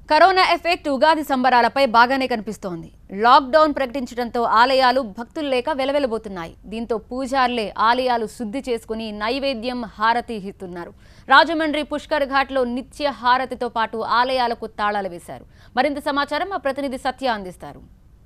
corona effect Ugadi సంబరాలపై బాగానే కనిపిస్తోంది lockdown ప్రకటించడంతో ఆలయాలు భక్తులు లేక వెలవెలబోతున్నాయి దీంతో పూజార్లే ఆలయాలు శుద్ధి చేసుకుని నైవేద్యం హారతి ఇస్తున్నారు రాజమండ్రి పుష్కర్ ఘాట్లో నిత్య హారతితో పాటు ఆలయాలకు తాళాలు వేశారు మరింత సమాచారం మా ప్రతినిధి సత్య అందిస్తారు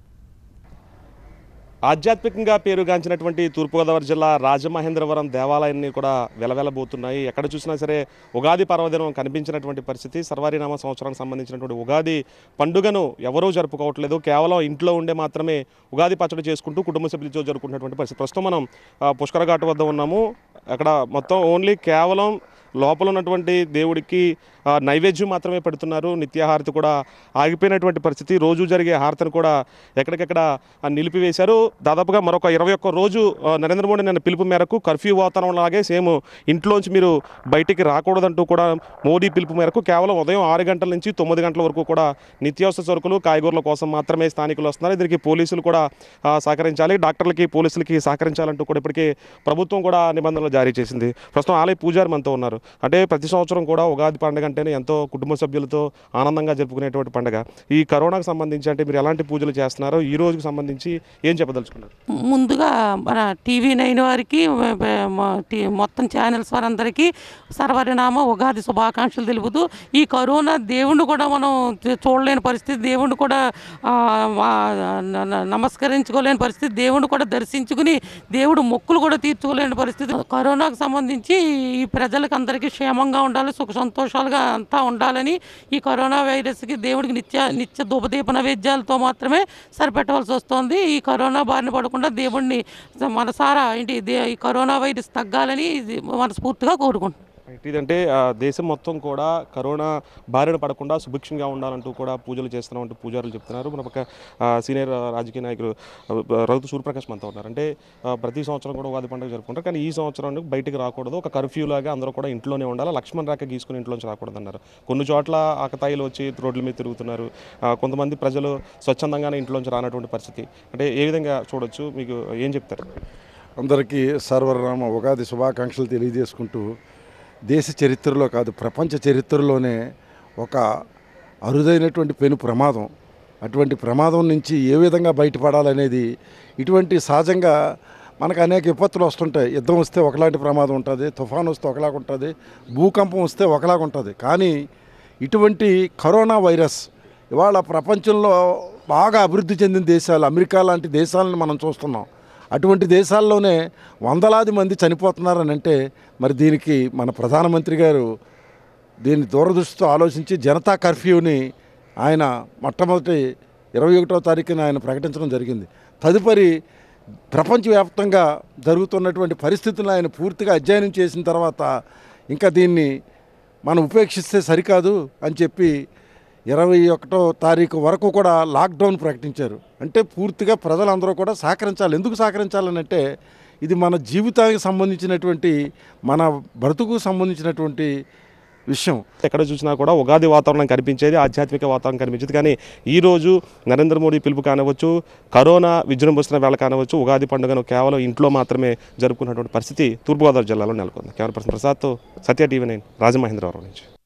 ఆధ్యాత్మికంగా పేరుగాంచినటువంటి తూర్పుగోదావరి జిల్లా రాజమహేంద్రవరం దేవాలయాన్ని కూడా వెలవెలబోతున్నాయి ఎక్కడ చూసినా సరే ఉగాది పర్వదినం కనిపించినటువంటి పరిస్థితి సర్వారినామ సంవత్సరానికి సంబంధించినటువంటి ఉగాది పండుగను ఎవరూ జరుపుకోవట్లేదు కేవలం ఇంట్లో ఉండే మాత్రమే ఉగాది పచ్చడి చేసుకుంటూ కుటుంబ సభ్యులతో జరుపుకుంటున్నటువంటి పరిస్థితి ప్రస్తుతం మనం ఆ, పుష్కర ఘాట్ వద్ద ఉన్నాము అక్కడ మొత్తం ఓన్లీ కేవలం లోపల ఉన్నటువంటి దేవుడికి ఆ, నైవేద్యం మాత్రమే పెడుతున్నారు నిత్యాహారతి కూడా ఆగిపోయినటువంటి పరిస్థితి రోజు జరిగే హారతిని కూడా ఎక్కడికెక్కడ ఆ, నిలిపివేశారు దాదాపుగా మరొక ఇరవై ఒక్క రోజు ఆ, నరేంద్ర మోడీ నిన్న పిలుపు మేరకు కర్ఫ్యూ వాతావరణం లాగే సేమ్ ఇంట్లోంచి మీరు బయటికి రాకూడదంటూ కూడా మోడీ పిలుపు మేరకు కేవలం ఉదయం ఆరు గంటల నుంచి తొమ్మిది గంటల వరకు కూడా నిత్యావసర సరుకులు కాయగూరల కోసం మాత్రమే స్థానికులు వస్తున్నారు దీనికి పోలీసులు కూడా ఆ, సహకరించాలి డాక్టర్లకి పోలీసులకి సహకరించాలంటూ కూడా ఇప్పటికే ప్రభుత్వం కూడా నిబంధనలు జారీ చేసింది ప్రస్తుతం ఆలయ పూజారి మనతో ఉన్నారు అంటే ప్రతి సంవత్సరం కూడా ఉగాది పండుగ అంటేనే ఎంతో కుటుంబ సభ్యులతో ఆనందంగా జరుపుకునేటువంటి పండుగ ఈ కరోనాకు సంబంధించి అంటే మీరు ఎలాంటి పూజలు చేస్తున్నారో ఈ రోజుకి సంబంధించి ఏం చెప్పదలుచుకున్నారు ముందుగా మన టీవీ నైన్ వారికి మ- మ- మ- టీ- మొత్తం ఛానల్స్ వారందరికీ సర్వరినామ ఉగాది శుభాకాంక్షలు తెలుపుతూ ఈ కరోనా దేవుణ్ణి కూడా మనం చూ- చూడలేని పరిస్థితి దేవుణ్ణి కూడా ఆ, ఆ, న- న- నమస్కరించుకోలేని పరిస్థితి దేవుణ్ణి కూడా దర్శించుకుని దేవుడు మొక్కులు కూడా తీర్చుకోలేని పరిస్థితి కరోనాకు సంబంధించి ఈ ప్రజలకు అందరికీ క్షేమంగా ఉండాలి సుఖ సంతోషాలుగా అంతా ఉండాలని ఈ కరోనా వైరస్కి దేవుడికి నిత్య నిత్య ధూపదీప నైవేద్యాలతో మాత్రమే సరిపెట్టవలసి వస్తుంది ఈ కరోనా బారిన పడకుండా దేవుడిని మనసారా ఏంటి దే- ఈ కరోనా వైరస్ తగ్గాలని ఇది మనస్ఫూర్తిగా కోరుకుంటున్నాను ఇదంటే ఆ, దేశం మొత్తం కూడా కరోనా బారిన పడకుండా సుభిక్షంగా ఉండాలంటూ కూడా పూజలు చేస్తున్నామంటూ పూజారులు చెప్తున్నారు మన పక్క ఆ, సీనియర్ ఆ, రాజకీయ నాయకులు ఆ, రఘు సూర్యప్రకాష్ మనతో ఉన్నారు అంటే ఆ, ప్రతి సంవత్సరం కూడా ఉగాది పండుగ జరుపుకుంటారు కానీ ఈ సంవత్సరం బయటికి రాకూడదు ఒక కర్ఫ్యూ లాగా అందరూ కూడా ఇంట్లోనే ఉండాలి లక్ష్మణ్ రేఖ గీసుకుని ఇంట్లోంచి రాకూడదు అన్నారు కొన్ని చోట్ల ఆకతాయిలు వచ్చి రోడ్ల మీద తిరుగుతున్నారు ఆ, కొంతమంది ప్రజలు స్వచ్ఛందంగానే ఇంట్లోంచి రానటువంటి పరిస్థితి అంటే ఏ విధంగా చూడొచ్చు మీకు ఏం చెప్తారు అందరికీ సర్వరామ ఉగాది శుభాకాంక్షలు తెలియజేసుకుంటూ దేశ చరిత్రలో కాదు ప్రపంచ చరిత్రలోనే ఒక అరుదైనటువంటి పెను ప్రమాదం అటువంటి ప్రమాదం నుంచి ఏ విధంగా బయటపడాలనేది ఇటువంటి సహజంగా మనకు అనేక విపత్తులు వస్తుంటాయి యుద్ధం వస్తే ఒకలాంటి ప్రమాదం ఉంటుంది తుఫాన్ వస్తే ఒకలాగా ఉంటుంది భూకంపం వస్తే ఒకలాగా ఉంటుంది కానీ ఇటువంటి కరోనా వైరస్ ఇవాళ ప్రపంచంలో బాగా అభివృద్ధి చెందిన దేశాలు అమెరికా లాంటి దేశాలను మనం చూస్తున్నాం అటువంటి దేశాల్లోనే వందలాది మంది చనిపోతున్నారని అంటే మరి దీనికి మన ప్రధానమంత్రి గారు దీన్ని దూరదృష్టితో ఆలోచించి జనతా కర్ఫ్యూని ఆయన మొట్టమొదటి ఇరవై ఒకటో తారీఖున ఆయన ప్రకటించడం జరిగింది తదుపరి ప్రపంచవ్యాప్తంగా జరుగుతున్నటువంటి పరిస్థితులను ఆయన పూర్తిగా అధ్యయనం చేసిన తర్వాత ఇంకా దీన్ని మనం ఉపేక్షిస్తే సరికాదు అని చెప్పి ఇరవై ఒకటో తారీఖు వరకు కూడా లాక్డౌన్ ప్రకటించారు అంటే పూర్తిగా ప్రజలందరూ కూడా సహకరించాలి ఎందుకు సహకరించాలని అంటే ఇది మన జీవితానికి సంబంధించినటువంటి మన బ్రతుకు సంబంధించినటువంటి విషయం ఎక్కడ చూసినా కూడా ఉగాది వాతావరణం కనిపించేది ఆధ్యాత్మిక వాతావరణం కనిపించేది కానీ ఈ రోజు నరేంద్ర మోడీ పిలుపు కానవచ్చు కరోనా విజృంభిస్తున్న వేళ కానవచ్చు ఉగాది పండుగను కేవలం ఇంట్లో మాత్రమే జరుపుకున్నటువంటి పరిస్థితి తూర్పుగోదావరి జిల్లాలో నెలకొంది కెమెరా పర్సన్ ప్రసాద్తో సత్య టీవీ నైన్ రాజమహేంద్రవరం నుంచి